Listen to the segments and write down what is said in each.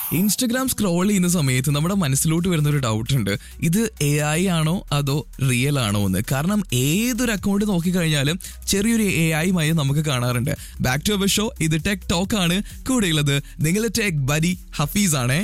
Instagram scroll ചെയ്യുന്ന സമയത്ത് നമ്മുടെ മനസ്സിലോട്ട് വരുന്ന ഒരു ഡൗട്ട് ഉണ്ട് ഇത് എ ഐ ആണോ അതോ റിയൽ ആണോ എന്ന് കാരണം ഏതൊരു അക്കൗണ്ട് നോക്കിക്കഴിഞ്ഞാലും ചെറിയൊരു എ ഐ മായി നമുക്ക് കാണാറുണ്ട് ബാക്ക് ടു അവർ ഷോ ഇത് ടെക് ടോക്ക് ആണ് കൂടെയുള്ളത് നിങ്ങളുടെ ടെക് ബരി ഹഫീസ് ആണേ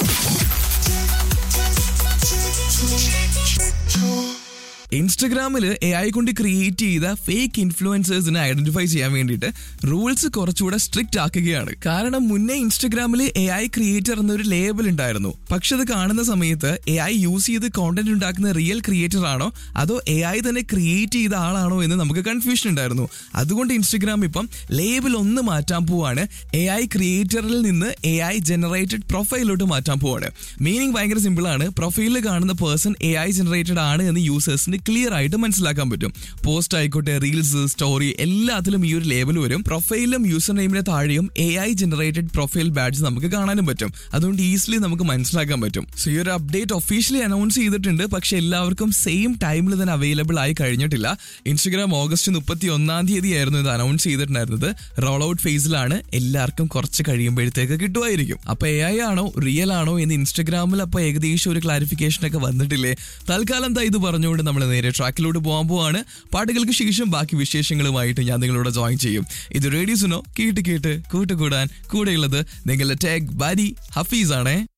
ഇൻസ്റ്റഗ്രാമിൽ എ ഐ കൊണ്ട് ക്രിയേറ്റ് ചെയ്ത ഫേക്ക് ഇൻഫ്ലുവൻസേഴ്സിനെ ഐഡന്റിഫൈ ചെയ്യാൻ വേണ്ടിയിട്ട് റൂൾസ് കുറച്ചുകൂടെ സ്ട്രിക്റ്റ് ആക്കുകയാണ് കാരണം മുന്നേ ഇൻസ്റ്റഗ്രാമിൽ എ ഐ ക്രിയേറ്റർ എന്നൊരു ലേബൽ ഉണ്ടായിരുന്നു പക്ഷെ അത് കാണുന്ന സമയത്ത് എ ഐ യൂസ് ചെയ്ത് കോണ്ടന്റ് ഉണ്ടാക്കുന്ന റിയൽ ക്രിയേറ്റർ ആണോ അതോ എ ഐ തന്നെ ക്രിയേറ്റ് ചെയ്ത ആളാണോ എന്ന് നമുക്ക് കൺഫ്യൂഷൻ ഉണ്ടായിരുന്നു അതുകൊണ്ട് ഇൻസ്റ്റഗ്രാം ഇപ്പം ലേബൽ ഒന്ന് മാറ്റാൻ പോവാണ് എ ഐ ക്രിയേറ്ററിൽ നിന്ന് എ ഐ ജനറേറ്റഡ് പ്രൊഫൈലിലോട്ട് മാറ്റാൻ പോവാണ് മീനിങ് ഭയങ്കര സിമ്പിൾ ആണ് പ്രൊഫൈലിൽ കാണുന്ന പേഴ്സൺ എ ഐ ജനറേറ്റഡ് ആണ് എന്ന് യൂസേഴ്സിന് ക്ലിയർ ആയിട്ട് മനസ്സിലാക്കാൻ പറ്റും പോസ്റ്റ് ആയിക്കോട്ടെ റീൽസ് സ്റ്റോറി എല്ലാത്തിലും ഈ ഒരു ലേബൽ വരും പ്രൊഫൈലിലും യൂസർ നെയിമിന്റെ താഴെയും A I generated profile badge നമുക്ക് കാണാനും പറ്റും അതുകൊണ്ട് ഈസിലി നമുക്ക് മനസ്സിലാക്കാൻ പറ്റും സോ ഈ ഒരു അപ്ഡേറ്റ് ഒഫീഷ്യലി അനൗൺസ് ചെയ്തിട്ടുണ്ട് പക്ഷെ എല്ലാവർക്കും സെയിം ടൈമിൽ തന്നെ അവൈലബിൾ ആയി കഴിഞ്ഞിട്ടില്ല ഇൻസ്റ്റഗ്രാം ഓഗസ്റ്റ് മുപ്പത്തി ഒന്നാം തീയതി ആയിരുന്നു ഇത് അനൗൺസ് ചെയ്തിട്ടുണ്ടായിരുന്നത് റോൾ ഔട്ട് ഫേസിലാണ് എല്ലാവർക്കും കുറച്ച് കഴിയുമ്പോഴത്തേക്ക് കിട്ടുമായിരിക്കും അപ്പൊ എ ഐ ആണോ റിയൽ ആണോ എന്ന് ഇൻസ്റ്റഗ്രാമിൽ അപ്പൊ ഏകദേശം ഒരു ക്ലാരിഫിക്കേഷൻ ഒക്കെ വന്നിട്ടില്ലേ തൽക്കാലം എന്താ ഇത് പറഞ്ഞുകൊണ്ട് നമ്മൾ നേരെ ട്രാക്കിലോട്ട് പോകാൻ പോവാണ് പാട്ടുകൾക്ക് ശേഷം ബാക്കി വിശേഷങ്ങളുമായിട്ട് ഞാൻ നിങ്ങളോട് ജോയിൻ ചെയ്യും ഇത് റേഡിയോസിനോ കേട്ട് കേട്ട് കൂട്ടുകൂടാൻ കൂടെയുള്ളത് നിങ്ങളുടെ ടാഗ് ബാരി ഹഫീസ് ആണേ